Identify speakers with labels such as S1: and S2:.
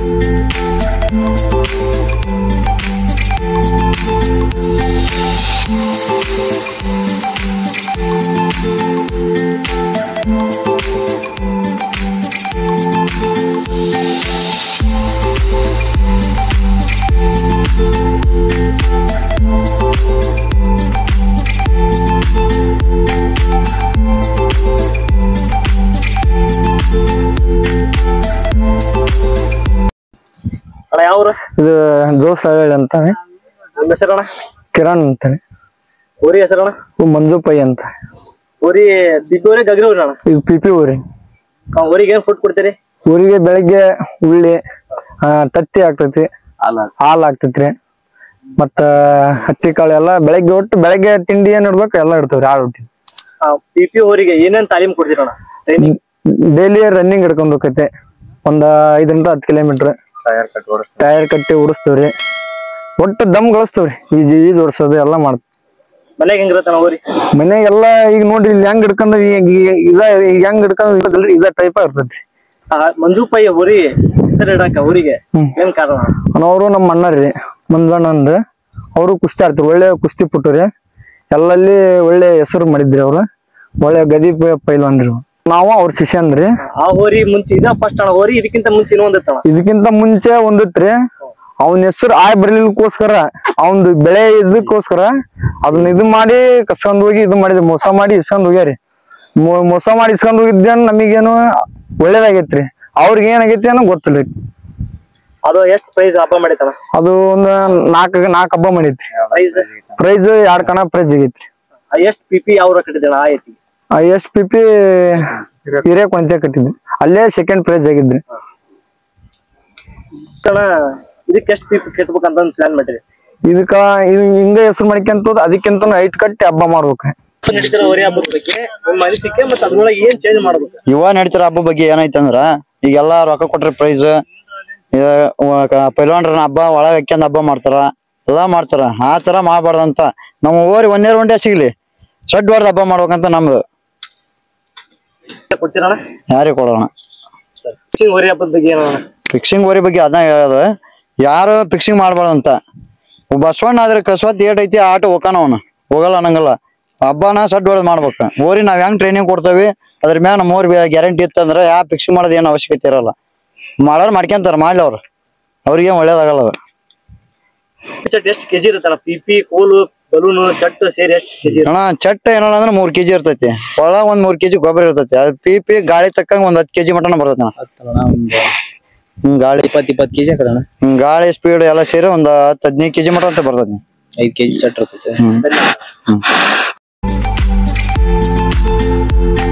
S1: ಅಣ್ಣ ಯಾವ್ರು
S2: ಇದು ಜೋಸ್ ಹಳ್ಳಿ ಅಂತಾನೆ
S1: ನಿಮ್ಮ ಹೆಸರಣ್ಣ
S2: ಕಿರಣ್ ಅಂತಾನೆ
S1: ಊರಿ ಹೆಸರಣ್ಣ
S2: ಇವ್ ಮಂಜು ಪೈ ಅಂತ
S1: ಊರಿ ಸಿಪಿ ಊರಿ ಗಗ್ರಿ ಊರಿ ಅಣ್ಣ
S2: ಇದು ಪಿ ಪಿ ಊರಿ
S1: ಆ ಊರಿಗೆ ಏನ್ ಫುಡ್ ಕೊಡ್ತೀರಿ
S2: ಊರಿಗೆ ಬೆಳಗ್ಗೆ ಉಳ್ಳಿ ಆ, ತತ್ತಿ ಆಗ್ತೈತಿ ಹಾಲ್ ಆಗ್ತೈತ್ರಿ ಮತ್ತ ಹತ್ತಿ ಕಾಳು ಎಲ್ಲ ಬೆಳಗ್ಗೆ ಒಟ್ಟು ಬೆಳಗ್ಗೆ ತಿಂಡಿ ಏನ್ ಇಡ್ಬೇಕು ಎಲ್ಲ ಇಡ್ತಾವ್ರಿ ಹಾಳು ರೊಟ್ಟಿ
S1: ಪಿ ಪಿ ಊರಿಗೆ ಏನೇನ್ ತಾಲೀಮ್ ಕೊಡ್ತೀರಣ್ಣ ಟ್ರೈನಿಂಗ್
S2: ಡೈಲಿ ರನ್ನಿಂಗ್ ಹಿಡ್ಕೊಂಡ್ ಹೋಗೈತೆ ಒಂದ್ ಐದರಿಂದ ಹತ್ತು ಕಿಲೋಮೀಟರ್ ಟೈರ್ ಕಟ್ಟಿ ಓಡಿಸ್ತೇವ್ರಿ ಒಟ್ಟು ದಮ್ ಗಳಿಸ್ತೇವ್ರಿ ಈಜ್ ಈಜ್ ಓಡಿಸೋದು ಎಲ್ಲ ಮಾಡ್ತೀವಿ
S1: ಮನೆಗೆ ಹೆಂಗಿರತ್ತಣ್ಣ ಊರಿ
S2: ಮನೆಗೆಲ್ಲ ಈಗ ನೋಡ್ರಿ ಇಲ್ಲಿ ಹೆಂಗ್ ಹಿಡ್ಕೊಂಡ್ ಈ- ಈ- ಇದ ಈಗ ಹೆಂಗ್ ಹಿಡ್ಕೊಂಡ್ ಇದ ಟೈಪ್ ಇರ್ತೈತಿ
S1: ಆ, ಮಂಜು ಪೈ ಊರಿ ಹೆಸರು ಇಡಾಕ ಊರಿಗೆ
S2: ಹ್ಮ್.
S1: ಏನ್ ಕಾರಣ
S2: ಅವರು ನಮ್ಮ ಅಣ್ಣ ರೀ ಮಂಜಣ್ಣ ಅಂದ್ರ ಅವರು ಕುಸ್ತಿ ಆಡ್ತಾರೆ ಒಳ್ಳೆ ಕುಸ್ತಿ ಪುಟ್ಟು ರೀ ಎಲ್ಲಲ್ಲಿ ಒಳ್ಳೆ ಹೆಸರು ಮಾಡಿದ್ರಿ ಅವ್ರು ಒಳ್ಳೆ ಗದಿ ಪ- ಪೈಲ್ವಾನ್ ರೀ ನಾವು ಅವ್ರ ಶಿಷ್ಯ ಅಂದ್ರಿ
S1: ಆ ಹೋರಿ ಮುಂಚೆ ಇದ ಫಸ್ಟ್ ಅಣ್ಣ ಹೋರಿ ಇದಕ್ಕಿಂತ ಮುಂಚೆ ಇನ್ನೊಂದಿತ್ತಣ್ಣ
S2: ಇದಕ್ಕಿಂತ ಮುಂಚೆ ಒಂದಿತ್ರಿ ಅವನ ಹೆಸರು ಆಯ್ ಬರ್ಲಿಕ್ಕೋಸ್ಕರ ಅವಂದು ಬೆಳೆ ಇದಕ್ಕೋಸ್ಕರ ಅದನ್ನ ಇದು ಮಾಡಿ ಕಸ್ಕೊಂಡ್ ಹೋಗಿ ಇದು ಮಾಡಿದ್ರಿ ಮೋಸ ಮಾಡಿ ಇಸ್ಕೊಂಡ್ ಹೋಗ್ಯಾರಿ ಮೊ- ಮೋಸ ಮಾಡಿ ಇಸ್ಕೊಂಡ್ ಹೋಗಿದ್ದೇನ್ ನಮಗೇನು ಒಳ್ಳೇದಾಗೈತ್ರಿ ಅವ್ರಿಗೆ ಏನಾಗೈತಿ ಅನ್ನೋ ಗೊತ್ತಿಲ್ಲ
S1: ಅದು ಎಷ್ಟ್ ಪ್ರೈಸ್ ಹಬ್ಬ ಮಾಡಿತಣ್ಣ
S2: ಅದು ಒಂದು ನಾಲ್ಕ ನಾಲ್ಕು ಹಬ್ಬ ಮಾಡೈತಿ
S1: ಪ್ರೈಸ್
S2: ಪ್ರೈಸ್ ಎರಡ್ ಕಣ ಪ್ರೈಸ್ ಆಗೈತ್ರಿ
S1: ಎಷ್ಟ್ ಪಿ ಪಿ ಯಾವ ಕಟ್ಟಿದಣ ಆ ಐತಿ
S2: ಎಸ್ ಪಿ ಪಿ ಹಿರಿಯ ಕೊಂತೆ ಕಟ್ಟಿದ್ವಿ ಅಲ್ಲೇ ಸೆಕೆಂಡ್ ಪ್ರೈಸ್ ಆಗಿದ್ರಿ
S1: ಅಣ್ಣ ಇದಕ್ಕೆ ಎಷ್ಟ್ ಪಿ ಪಿ ಕಟ್ಬೇಕಂತ ಪ್ಲಾನ್ ಮಾಡಿರಿ
S2: ಇದಕ್ಕ ಇದು ಹಿಂಗ ಹೆಸರು ಮಾಡ್ಕೊಂತ ಅದಕ್ಕಿಂತ ಹೈಟ್ ಕಟ್ಟಿ ಹಬ್ಬ ಮಾಡ್ಬೇಕು
S1: ನಡೀತಿರೋ ಹೋರಿ ಹಬ್ಬದ ಬಗ್ಗೆ ನಿಮ್ಮ ಅನಿಸಿಕೆ ಮತ್ತೆ ಅದ್ರೊಳಗೆ ಏನ್ ಚೇಂಜ್ ಮಾಡ್ಬೇಕು
S3: ಇವ ನಡೀತಿರೋ ಹಬ್ಬ ಬಗ್ಗೆ ಏನೈತೆ ಅಂದ್ರ ಈಗೆಲ್ಲ ರೊಕ್ಕ ಕೊಟ್ರೆ ಪ್ರೈಸ್ ಪೈಲ್ವಾನ್ರ ಹಬ್ಬ ಒಳಗ ಹಾಕ್ಯಂದ್ ಹಬ್ಬ ಮಾಡ್ತಾರ ಎಲ್ಲಾ ಮಾಡ್ತಾರ ಆ ತರ ಮಾಡ್ಬಾರ್ದಂತ ನಮ್ಮ ಓರಿ ಒಂದೇ ಒಂದೇ ಸಿಗ್ಲಿ ಸಡ್ ಹೊಡ್ದು ಹಬ್ಬ ಮಾಡ್ಬೇಕಂತ ನಮ್ದು
S1: ಕೊಡ್ತೀರಣ್ಣ
S3: ಯಾರಿಗೆ ಕೊಡೋಣ
S1: ಫಿಶಿಂಗ್ ಹೋರಿ ಹಬ್ಬದ ಬಗ್ಗೆ ಏನಣ್ಣ
S3: ಫಿಕ್ಸಿಂಗ್ ಓರಿ ಬಗ್ಗೆ ಅದನ್ನ ಹೇಳೋದು ಯಾರು ಫಿಕ್ಸಿಂಗ್ ಮಾಡ್ಬಾರ್ದಂತ ಬಸವಣ್ಣ ಆದ್ರೆ ಕಸ್ವತ್ ಏಟ್ ಐತಿ ಆಟ ಹೋಗಾನ ಅವನು ಹೋಗಲ್ಲ ಅನ್ನಂಗಲ್ಲ ಹಬ್ಬನ ಸಡ್ ಹೊಡೆದ್ ಮಾಡ್ಬೇಕು ಓರಿ ನಾವ್ ಹೆಂಗ್ ಟ್ರೈನಿಂಗ್ ಕೊಡ್ತೇವಿ ಅದ್ರ ಮ್ಯಾಗ ನಮ್ಮ ಓರಿ ಗ್ಯಾರಂಟಿ ಇತ್ತಂದ್ರ ಯಾ ಫಿಕ್ಸಿಂಗ್ ಮಾಡೋದ್ ಏನು ಅವಶ್ಯಕತೆ ಇರಲ್ಲ ಮಾಡೋರ್ ಮಾಡ್ಕೊಂತಾರ ಮಾಡ್ಲಿ ಅವ್ರು ಅವ್ರಿಗೇನ್ ಒಳ್ಳೇದಾಗಲ್ಲ ಅದು.
S1: ಚಟ್ ಎಷ್ಟು ಕೆಜಿ ಇರುತ್ತಣ್ಣ ಪಿ ಪಿ ಕೋಲು ಬಲೂನು ಚಟ್ ಸೇರಿ ಎಷ್ಟು ಕೆಜಿ
S3: ಅಣ್ಣ ಚಟ್ಟ ಏನಲ್ಲ ಅಂದ್ರೆ ಮೂರ್ ಕೆಜಿ ಇರ್ತೈತಿ ಒಳಗ ಒಂದ್ ಮೂರ್ ಕೆಜಿ ಗೊಬ್ಬರ ಇರ್ತೈತಿ ಅದ್ ಪಿ ಪಿ ಗಾಳಿ ತಕ್ಕಂಗ ಒಂದ್ ಹತ್ತು ಕೆಜಿ ಮಟನ ಬರ್ತೈತಿ ಅಣ್ಣ ಹ್ಮ್ ಗಾಳಿ
S4: ಇಪ್ಪತ್ತು ಇಪ್ಪತ್ತು ಕೆಜಿ ಹಾಕದಣ್ಣ
S3: ಹ್ಮ್ ಗಾಳಿ ಸ್ಪೀಡ್ ಎಲ್ಲ ಸೇರಿ ಒಂದ್ ಹತ್ತು ಹದಿನೈದು ಕೆಜಿ ಮಟ ಅಂತ ಬರ್ತೈತಿ
S4: ಐದು ಕೆಜಿ ಚಟ್ ಇರ್ತೈತೆ
S3: ಹ್ಮ್